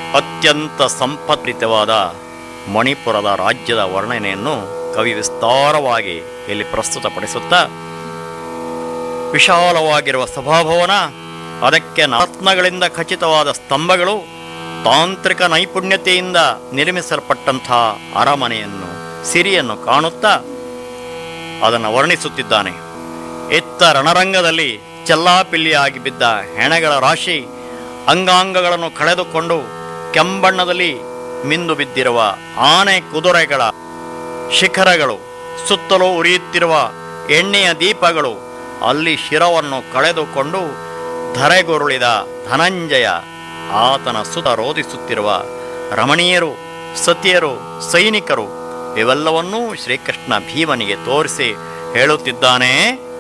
ಅತ್ಯಂತ ಸಂಪತ್ರಿತವಾದ ಮಣಿಪುರದ ರಾಜ್ಯದ ವರ್ಣನೆಯನ್ನು ಕವಿ ವಿಸ್ತಾರವಾಗಿ ಇಲ್ಲಿ ಪ್ರಸ್ತುತಪಡಿಸುತ್ತಾ ವಿಶಾಲವಾಗಿರುವ ಸಭಾಭವನ ಅದಕ್ಕೆ ರತ್ನಗಳಿಂದ ಖಚಿತವಾದ ಸ್ತಂಭಗಳು ತಾಂತ್ರಿಕ ನೈಪುಣ್ಯತೆಯಿಂದ ನಿರ್ಮಿಸಲ್ಪಟ್ಟಂಥ ಅರಮನೆಯನ್ನು ಸಿರಿಯನ್ನು ಕಾಣುತ್ತಾ ಅದನ್ನು ವರ್ಣಿಸುತ್ತಿದ್ದಾನೆ ಎತ್ತ ರಣರಂಗದಲ್ಲಿ ಚೆಲ್ಲಾಪಿಲ್ಲಿಯಾಗಿ ಬಿದ್ದ ಹೆಣಗಳ ರಾಶಿ ಅಂಗಾಂಗಗಳನ್ನು ಕಳೆದುಕೊಂಡು ಕೆಂಬಣ್ಣದಲ್ಲಿ ಮಿಂದು ಬಿದ್ದಿರುವ ಆನೆ ಕುದುರೆಗಳ ಶಿಖರಗಳು ಸುತ್ತಲೂ ಉರಿಯುತ್ತಿರುವ ಎಣ್ಣೆಯ ದೀಪಗಳು ಅಲ್ಲಿ ಶಿರವನ್ನು ಕಳೆದುಕೊಂಡು ಧರೆಗುರುಳಿದ ಧನಂಜಯ ಆತನ ಸುತ ರೋಧಿಸುತ್ತಿರುವ ರಮಣೀಯರು ಸತಿಯರು ಸೈನಿಕರು ಇವೆಲ್ಲವನ್ನೂ ಶ್ರೀಕೃಷ್ಣ ಭೀಮನಿಗೆ ತೋರಿಸಿ ಹೇಳುತ್ತಿದ್ದಾನೆ